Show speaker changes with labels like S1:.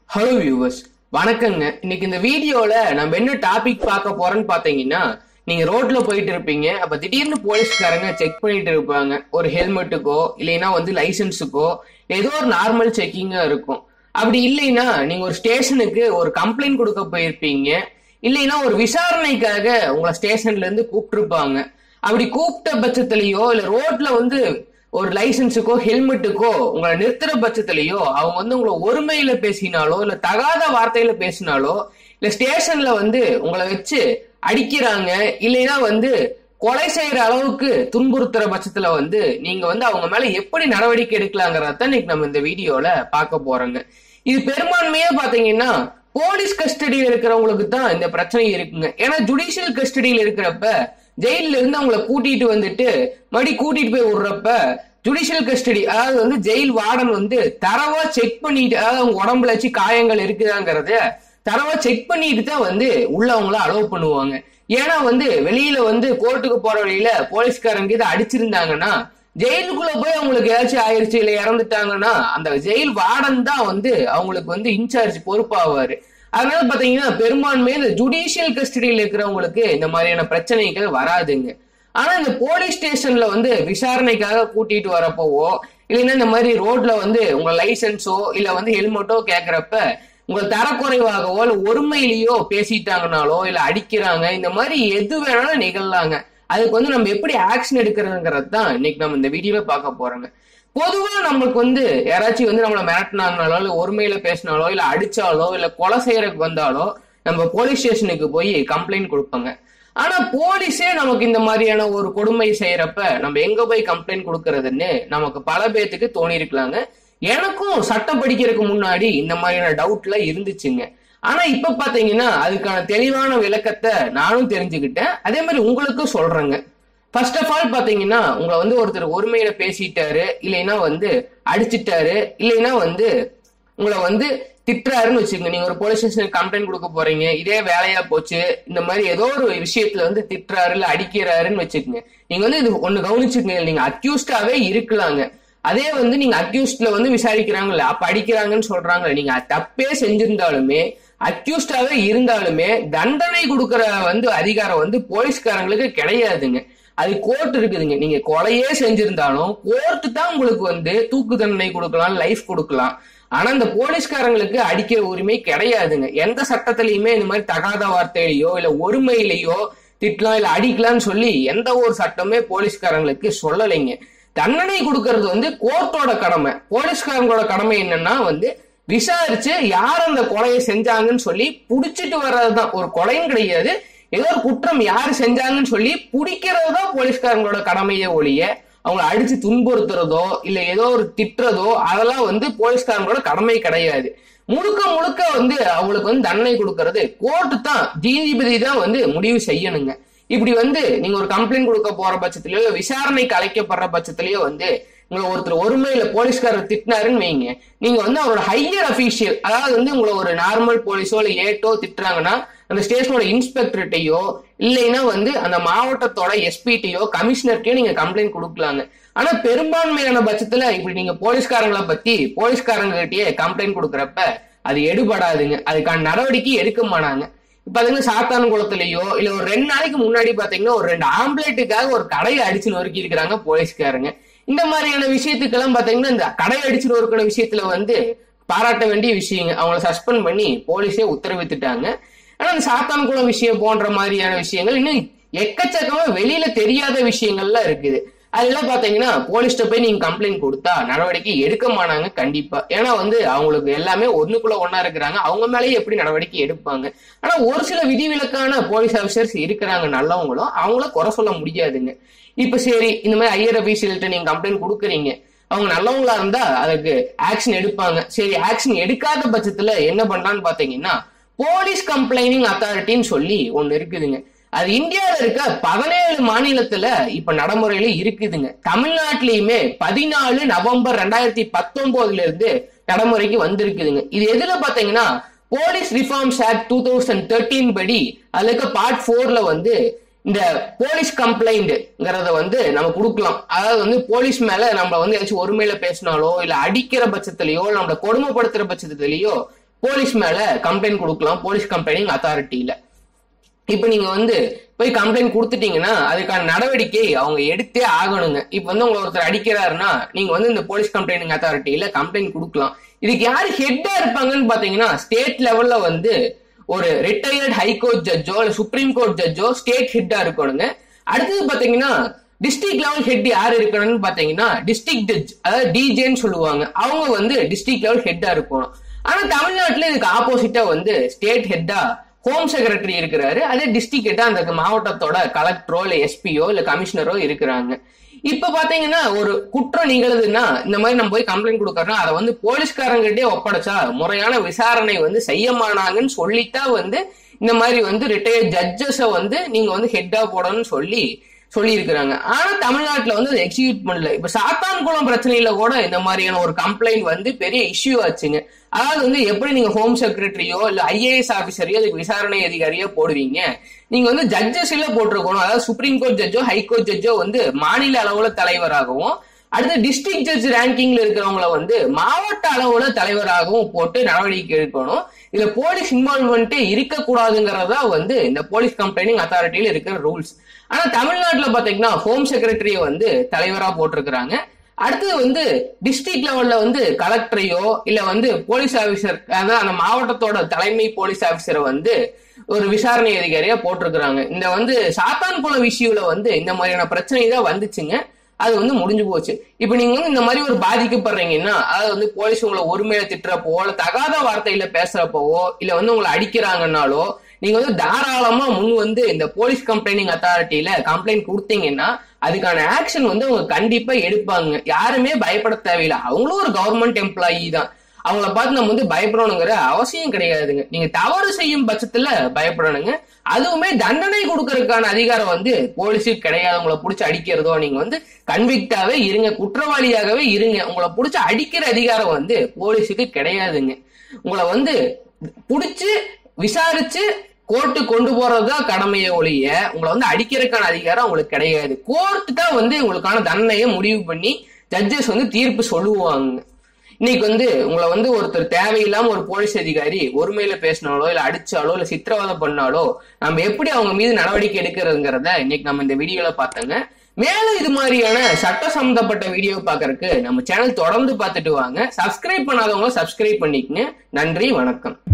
S1: hello viewers வணக்கங்க இன்னைக்கு இந்த வீடியோல நம்ம என்ன டாபிக் பார்க்க போறோம்னு பாத்தீங்கன்னா நீங்க ரோட்ல போயிட்டு இருப்பீங்க அப்ப திடீர்னு போலீஸ்காரங்க செக் பண்ணிட்டு இருப்பாங்க ஒரு ஹெல்மெட்டுக்கோ இல்லைன்னா வந்து லைசன்ஸுக்கோ ஏதோ ஒரு நார்மல் செக்கிங்கா இருக்கும் அப்படி இல்லைன்னா நீங்க ஒரு ஸ்டேஷனுக்கு ஒரு கம்ப்ளைண்ட் கொடுக்க போயிருப்பீங்க இல்லைன்னா ஒரு விசாரணைக்காக உங்களை ஸ்டேஷன்ல இருந்து கூப்பிட்டுருப்பாங்க அப்படி கூப்பிட்ட பட்சத்திலயோ இல்ல ரோட்ல வந்து ஒரு லைசன்ஸுக்கோ ஹெல்மெட்டுக்கோ உங்களை நிறுத்துற பட்சத்திலயோ அவங்க வந்து உங்களை ஒருமையில பேசினாலோ இல்ல தகாத வார்த்தையில பேசினாலோ இல்ல ஸ்டேஷன்ல வந்து உங்களை வச்சு அடிக்கிறாங்க இல்லைன்னா வந்து கொலை செய்யற அளவுக்கு துன்புறுத்துற பட்சத்துல வந்து நீங்க வந்து அவங்க மேல எப்படி நடவடிக்கை எடுக்கலாங்கிறத இன்னைக்கு நம்ம இந்த வீடியோல பார்க்க போறோங்க இது பெரும்பான்மையா பாத்தீங்கன்னா போலீஸ் கஸ்டடியில் இருக்கிறவங்களுக்கு தான் இந்த பிரச்சனை இருக்குங்க ஏன்னா ஜுடிஷியல் கஸ்டடியில் இருக்கிறப்ப ஜெயில இருந்து அவங்கள கூட்டிட்டு வந்துட்டு மறுபடி கூட்டிட்டு போய் விடுறப்ப ஜுடிஷியல் கஸ்டடி அதாவது வந்து ஜெயில் வார்டன் வந்து தரவா செக் பண்ணிட்டு அதாவது அவங்க உடம்புல வச்சு காயங்கள் இருக்குதாங்கிறத தரவா செக் பண்ணிட்டு தான் வந்து உள்ளவங்கள அலோவ் பண்ணுவாங்க ஏன்னா வந்து வெளியில வந்து கோர்ட்டுக்கு போற வழியில போலீஸ்காரங்க இதை அடிச்சிருந்தாங்கன்னா ஜெயிலுக்குள்ள போய் அவங்களுக்கு ஏதாச்சும் ஆயிருச்சு இல்ல இறந்துட்டாங்கன்னா அந்த ஜெயில் வார்டன் தான் வந்து அவங்களுக்கு வந்து இன்சார்ஜ் பொறுப்பாவாரு அதனால பாத்தீங்கன்னா பெரும்பான்மை இந்த ஜுடிஷியல் கஸ்டடியில் இருக்கிறவங்களுக்கு இந்த மாதிரியான பிரச்சனைகள் வராதுங்க ஆனா இந்த போலீஸ் ஸ்டேஷன்ல வந்து விசாரணைக்காக கூட்டிட்டு வரப்போவோ இல்லைன்னா இந்த மாதிரி ரோட்ல வந்து உங்க லைசன்ஸோ இல்ல வந்து ஹெல்மெட்டோ கேக்குறப்ப உங்க தரக்குறைவாகவோ இல்ல ஒருமையிலேயோ பேசிட்டாங்கனாலோ இல்ல அடிக்கிறாங்க இந்த மாதிரி எது வேணாலும் நிகழலாங்க அதுக்கு வந்து நம்ம எப்படி ஆக்ஷன் எடுக்கிறதுங்கிறது தான் இன்னைக்கு நம்ம இந்த வீடியோல பார்க்க போறோங்க பொதுவா நம்மளுக்கு வந்து யாராச்சும் வந்து நம்மள மிரட்டினாங்கனாலோ இல்ல ஒருமையில பேசினாலோ இல்ல அடிச்சாலோ இல்ல கொலை செய்யறதுக்கு வந்தாலோ நம்ம போலீஸ் ஸ்டேஷனுக்கு போய் கம்ப்ளைண்ட் கொடுப்பாங்க ஆனா போலீஸே நமக்கு இந்த மாதிரியான ஒரு கொடுமை செய்யறப்ப நம்ம எங்க போய் கம்ப்ளைண்ட் கொடுக்கறதுன்னு நமக்கு பல பேத்துக்கு தோணி இருக்கலாங்க எனக்கும் சட்டம் படிக்கிறதுக்கு முன்னாடி இந்த மாதிரியான டவுட்ல இருந்துச்சுங்க ஆனா இப்ப பாத்தீங்கன்னா அதுக்கான தெளிவான விளக்கத்தை நானும் தெரிஞ்சுக்கிட்டேன் அதே மாதிரி உங்களுக்கும் சொல்றேங்க ஃபர்ஸ்ட் ஆஃப் ஆல் பாத்தீங்கன்னா உங்களை வந்து ஒருத்தர் ஒருமையில பேசிட்டாரு இல்லைன்னா வந்து அடிச்சிட்டாரு இல்லைன்னா வந்து உங்களை வந்து திட்டுறாருன்னு வச்சுக்கோங்க நீங்க ஒரு போலீஸ் ஸ்டேஷனுக்கு கம்ப்ளைண்ட் கொடுக்க போறீங்க இதே வேலையா போச்சு இந்த மாதிரி ஏதோ ஒரு விஷயத்துல வந்து திட்டுறாரு இல்ல அடிக்கிறாருன்னு வச்சுக்கோங்க நீங்க வந்து இது ஒண்ணு கவனிச்சுக்கங்க நீங்க அக்யூஸ்டாவே இருக்கலாங்க அதே வந்து நீங்க அக்யூஸ்ட்ல வந்து விசாரிக்கிறாங்கல்ல அப்ப அடிக்கிறாங்கன்னு சொல்றாங்க நீங்க தப்பே செஞ்சிருந்தாலுமே அக்யூஸ்டாவே இருந்தாலுமே தண்டனை கொடுக்கற வந்து அதிகாரம் வந்து போலீஸ்காரங்களுக்கு கிடையாதுங்க அது கோர்ட் இருக்குதுங்க நீங்க கொலையே செஞ்சிருந்தாலும் கோர்ட் தான் உங்களுக்கு வந்து தூக்கு தண்டனை கொடுக்கலாம் லைஃப் கொடுக்கலாம் ஆனா இந்த போலீஸ்காரங்களுக்கு அடிக்கிற உரிமை கிடையாதுங்க எந்த சட்டத்திலயுமே இந்த மாதிரி தகாத வார்த்தையிலையோ இல்ல ஒருமையிலையோ திட்டலாம் இல்ல அடிக்கலாம்னு சொல்லி எந்த ஒரு சட்டமே போலீஸ்காரங்களுக்கு சொல்லலைங்க தண்டனை கொடுக்கறது வந்து கோர்ட்டோட கடமை போலீஸ்காரங்களோட கடமை என்னன்னா வந்து விசாரிச்சு யார் அந்த கொலையை செஞ்சாங்கன்னு சொல்லி புடிச்சிட்டு வர்றதுதான் ஒரு கொலையும் கிடையாது ஏதோ ஒரு குற்றம் யாரு செஞ்சாங்கன்னு சொல்லி பிடிக்கிறது தான் போலீஸ்காரங்களோட கடமையே ஒழிய அவங்கள அடிச்சு துன்புறுத்துறதோ இல்ல ஏதோ ஒரு திட்டுறதோ அதெல்லாம் வந்து போலீஸ்காரங்களோட கடமை கிடையாது முழுக்க முழுக்க வந்து அவங்களுக்கு வந்து தண்டனை கொடுக்கறது கோர்ட்டு தான் நீதிபதி தான் வந்து முடிவு செய்யணுங்க இப்படி வந்து நீங்க ஒரு கம்ப்ளைண்ட் கொடுக்க போற பட்சத்திலயோ இல்ல விசாரணைக்கு அழைக்கப்படுற பட்சத்திலயோ வந்து உங்களை ஒருத்தர் ஒருமையில போலீஸ்காரர் திட்டினாருன்னு வைங்க நீங்க வந்து அவரோட ஹையர் அபிஷியல் அதாவது வந்து உங்களை ஒரு நார்மல் போலீஸோ இல்ல ஏட்டோ திட்டுறாங்கன்னா அந்த ஸ்டேஷனோட இன்ஸ்பெக்டர்கிட்டயோ இல்லைன்னா வந்து அந்த மாவட்டத்தோட எஸ்பிட்டையோ கமிஷனர்கிட்டயோ நீங்க கம்ப்ளைண்ட் கொடுக்கலாங்க ஆனா பெரும்பான்மையான பட்சத்துல இப்படி நீங்க போலீஸ்காரங்களை பத்தி போலீஸ்காரங்க கிட்டயே கம்ப்ளைண்ட் கொடுக்கறப்ப அது எடுபடாதுங்க அதுக்கான நடவடிக்கை எடுக்க மாட்டாங்க பாத்தீங்கன்னா சாத்தான் குளத்திலயோ இல்ல ஒரு ரெண்டு நாளைக்கு முன்னாடி பாத்தீங்கன்னா ஒரு ரெண்டு ஆம்புலேட்டுக்காக ஒரு கடையை அடிச்சு நொறுக்கி இருக்கிறாங்க போலீஸ்காரங்க இந்த மாதிரியான விஷயத்துக்கெல்லாம் பாத்தீங்கன்னா இந்த கடை அடிச்சு நொறுக்கிற விஷயத்துல வந்து பாராட்ட வேண்டிய விஷயங்க அவங்கள சஸ்பெண்ட் பண்ணி போலீஸே உத்தரவித்துட்டாங்க ஆனா இந்த சாத்தான்குளம் விஷயம் போன்ற மாதிரியான விஷயங்கள் இன்னும் எக்கச்சக்கமா வெளியில தெரியாத விஷயங்கள்லாம் இருக்குது அதெல்லாம் பாத்தீங்கன்னா போலீஸ்ட போய் நீங்க கம்ப்ளைண்ட் கொடுத்தா நடவடிக்கை எடுக்க மாட்டாங்க கண்டிப்பா ஏன்னா வந்து அவங்களுக்கு எல்லாமே ஒண்ணுக்குள்ள ஒன்னா இருக்கிறாங்க அவங்க மேலேயே எப்படி நடவடிக்கை எடுப்பாங்க ஆனா ஒரு சில விதிவிலக்கான போலீஸ் ஆபீசர்ஸ் இருக்கிறாங்க நல்லவங்களும் அவங்கள குறை சொல்ல முடியாதுங்க இப்ப சரி இந்த மாதிரி ஐயர் அபிஷியல்கிட்ட நீங்க கம்ப்ளைண்ட் கொடுக்குறீங்க அவங்க நல்லவங்களா இருந்தா அதுக்கு ஆக்ஷன் எடுப்பாங்க சரி ஆக்ஷன் எடுக்காத பட்சத்துல என்ன பண்றான்னு பாத்தீங்கன்னா போலீஸ் கம்ப்ளைனிங் அத்தாரிட்டின்னு சொல்லி ஒண்ணு இருக்குதுங்க அது இந்தியாவில இருக்க பதினேழு மாநிலத்துல இப்ப நடைமுறையில இருக்குதுங்க தமிழ்நாட்டிலயுமே பதினாலு நவம்பர் ரெண்டாயிரத்தி பத்தொன்பதுல இருந்து நடைமுறைக்கு வந்திருக்குதுங்க இது எதுல பாத்தீங்கன்னா police reforms act two thousand thirteen படி அதுல இருக்க பார்ட் போர்ல வந்து இந்த போலீஸ் கம்ப்ளைண்ட்ங்கிறத வந்து நம்ம கொடுக்கலாம் அதாவது வந்து போலீஸ் மேல நம்ம வந்து ஏதாச்சும் ஒருமையில பேசினாலோ இல்ல அடிக்கிற பட்சத்திலயோ நம்மள கொடுமைப்படுத்துற பட்சத்திலயோ போலீஸ் மேல கம்ப்ளைண்ட் கொடுக்கலாம் போலீஸ் கம்ப்ளைண்டிங் அத்தாரிட்டியில இப்ப நீங்க வந்து போய் கம்ப்ளைண்ட் கொடுத்துட்டீங்கன்னா அதுக்கான நடவடிக்கை அவங்க எடுத்தே ஆகணுங்க இப்ப வந்து உங்களை ஒருத்தர் அடிக்கிறாருன்னா நீங்க வந்து இந்த போலீஸ் கம்ப்ளைண்டிங் அத்தாரிட்டியில கம்ப்ளைண்ட் கொடுக்கலாம் இதுக்கு யாரு ஹெட்டா இருப்பாங்கன்னு பாத்தீங்கன்னா ஸ்டேட் லெவல்ல வந்து ஒரு ரிட்டையர்ட் ஹைகோர்ட் ஜட்ஜோ இல்ல சுப்ரீம் கோர்ட் ஜட்ஜோ ஸ்டேட் ஹெட்டா இருக்கணுங்க அடுத்தது பாத்தீங்கன்னா டிஸ்ட்ரிக்ட் லெவல் ஹெட் யார் இருக்கணும்னு பாத்தீங்கன்னா டிஸ்ட்ரிக்ட் ஜட்ஜ் அதாவது டிஜேன்னு சொல்லுவாங்க அவங்க வந்து டிஸ்ட்ரிக்ட் லெவல் ஹெட்டா இருக்கணும் ஆனா தமிழ்நாட்டுல இதுக்கு ஆப்போசிட்டா வந்து ஸ்டேட் ஹெட்டா ஹோம் செக்ரட்டரி இருக்கிறாரு அதே டிஸ்ட்ரிக்ட் ஹெட்டா அந்த மாவட்டத்தோட கலெக்டரோ இல்ல எஸ்பியோ இல்ல கமிஷனரோ இருக்கிறாங்க இப்ப பாத்தீங்கன்னா ஒரு குற்றம் நிகழுதுன்னா இந்த மாதிரி நம்ம போய் கம்ப்ளைண்ட் கொடுக்கறோம் அதை வந்து போலீஸ்காரங்கிட்டே ஒப்படைச்சா முறையான விசாரணை வந்து செய்ய மாட்டாங்கன்னு சொல்லித்தான் வந்து இந்த மாதிரி வந்து ரிட்டையர்ட் ஜட்ஜஸ வந்து நீங்க வந்து ஹெட்டா போடணும்னு சொல்லி சொல்லி இருக்கிறாங்க ஆனா தமிழ்நாட்டுல வந்து அதை எக்ஸிக்யூட் பண்ணல இப்ப சாத்தான்குளம் பிரச்சனையில கூட இந்த மாதிரியான ஒரு கம்ப்ளைண்ட் வந்து பெரிய இஷ்யூ ஆச்சுங்க அதாவது வந்து எப்படி நீங்க ஹோம் செக்ரட்டரியோ இல்ல ஐஏஎஸ் ஆபீசரையோ அதுக்கு விசாரணை அதிகாரியோ போடுவீங்க நீங்க வந்து ஜட்ஜஸ் இல்ல போட்டிருக்கணும் அதாவது சுப்ரீம் கோர்ட் ஜட்ஜோ ஹைகோர்ட் ஜட்ஜோ வந்து மாநில அளவுல தலைவராகவும் அடுத்து டிஸ்ட்ரிக்ட் ஜட்ஜ் ரேங்கிங்ல இருக்கிறவங்கள வந்து மாவட்ட அளவுல தலைவராகவும் போட்டு நடவடிக்கை எடுக்கணும் இதுல போலீஸ் இன்வால்வ்மெண்ட் இருக்கக்கூடாதுங்கிறதா வந்து இந்த போலீஸ் கம்ப்ளைனிங் அத்தாரிட்டியில இருக்கிற ரூல்ஸ் ஆனா தமிழ்நாட்டுல பாத்தீங்கன்னா ஹோம் செக்ரட்டரிய வந்து தலைவரா போட்டிருக்கிறாங்க அடுத்தது வந்து டிஸ்ட்ரிக்ட் லெவல்ல வந்து கலெக்டரையோ இல்ல வந்து போலீஸ் ஆபீசர் அதாவது அந்த மாவட்டத்தோட தலைமை போலீஸ் ஆபீசரை வந்து ஒரு விசாரணை அதிகாரியா போட்டிருக்கிறாங்க இந்த வந்து சாத்தான்குளம் விஷயம்ல வந்து இந்த மாதிரியான பிரச்சனை தான் வந்துச்சுங்க அது வந்து முடிஞ்சு போச்சு இப்ப நீங்க வந்து இந்த மாதிரி ஒரு பாதிக்கப்படுறீங்கன்னா அதாவது வந்து போலீஸ் உங்களை ஒருமையில திட்டுறப்போ இல்ல தகாத வார்த்தையில பேசுறப்பவோ இல்ல வந்து உங்களை அடிக்கிறாங்கன்னாலோ நீங்க வந்து தாராளமா முன் வந்து இந்த போலீஸ் கம்ப்ளைண்டிங் அத்தாரிட்டியில கம்ப்ளைண்ட் கொடுத்தீங்கன்னா அதுக்கான ஆக்ஷன் வந்து அவங்க கண்டிப்பா எடுப்பாங்க யாருமே பயப்பட தேவையில்லை அவங்களும் ஒரு கவர்மெண்ட் எம்ப்ளாயி தான் அவங்கள பார்த்து நம்ம வந்து பயப்படணுங்கிற அவசியம் கிடையாதுங்க நீங்க தவறு செய்யும் பட்சத்துல பயப்படணுங்க அதுவுமே தண்டனை கொடுக்கறதுக்கான அதிகாரம் வந்து போலீஸுக்கு கிடையாது உங்களை பிடிச்சி அடிக்கிறதோ நீங்க வந்து கன்விக்டாவே இருங்க குற்றவாளியாகவே இருங்க உங்களை பிடிச்சி அடிக்கிற அதிகாரம் வந்து போலீஸுக்கு கிடையாதுங்க உங்களை வந்து பிடிச்சு விசாரிச்சு கோர்ட்டு கொண்டு போறதுதான் கடமையை ஒழிய உங்களை வந்து அடிக்கிறதுக்கான அதிகாரம் உங்களுக்கு கிடையாது கோர்ட்டு தான் வந்து உங்களுக்கான தண்டனையை முடிவு பண்ணி ஜட்ஜஸ் வந்து தீர்ப்பு சொல்லுவாங்க இன்னைக்கு வந்து உங்களை வந்து ஒருத்தர் தேவையில்லாம ஒரு போலீஸ் அதிகாரி ஒருமையில பேசினாலோ இல்ல அடிச்சாலோ இல்ல சித்திரவதை பண்ணாலோ நம்ம எப்படி அவங்க மீது நடவடிக்கை எடுக்கிறதுங்கிறத இன்னைக்கு நம்ம இந்த வீடியோல பார்த்தோங்க மேலும் இது மாதிரியான சட்ட சம்பந்தப்பட்ட வீடியோ பாக்குறதுக்கு நம்ம சேனல் தொடர்ந்து பார்த்துட்டு வாங்க சப்ஸ்கிரைப் பண்ணாதவங்க சப்ஸ்கிரைப் பண்ணிக்கங்க நன்றி வணக்கம்